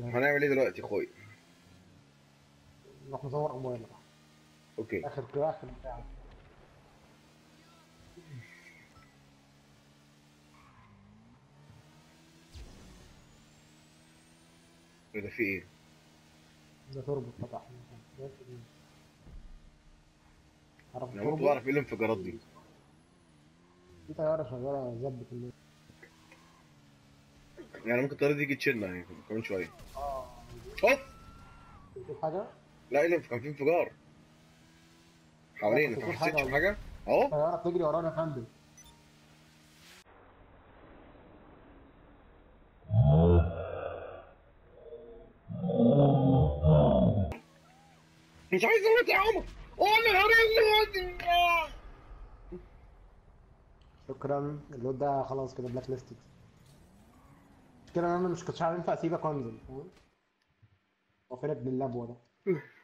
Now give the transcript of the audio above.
هنعمل ايه دلوقتي يا اخويا نروح ندور اموال بقى اوكي اخر كده اخر بتاع ايه ده في ايه ده تربط فتح عرف انا ممكن التربط اعرف ايه الانفجارات دي في طياره شغاله زبط الليل يعني ممكن الطياره دي تيجي تشيلنا يعني كمان شويه اه اوف شوف حاجه لا ايه اللي كان في انفجار حوالينا كنت انت ما بقول حاجة حسيتش والله. بحاجه اهو طياره بتجري ورانا يا فندم مش عايز اموت يا عمر ولا هرزني شكرا اللود ده خلاص كده بلاك ليستد كده انا مش كنتش عارف ينفع اسيبك وانزل فاهم هو فين ابن اللبوه ده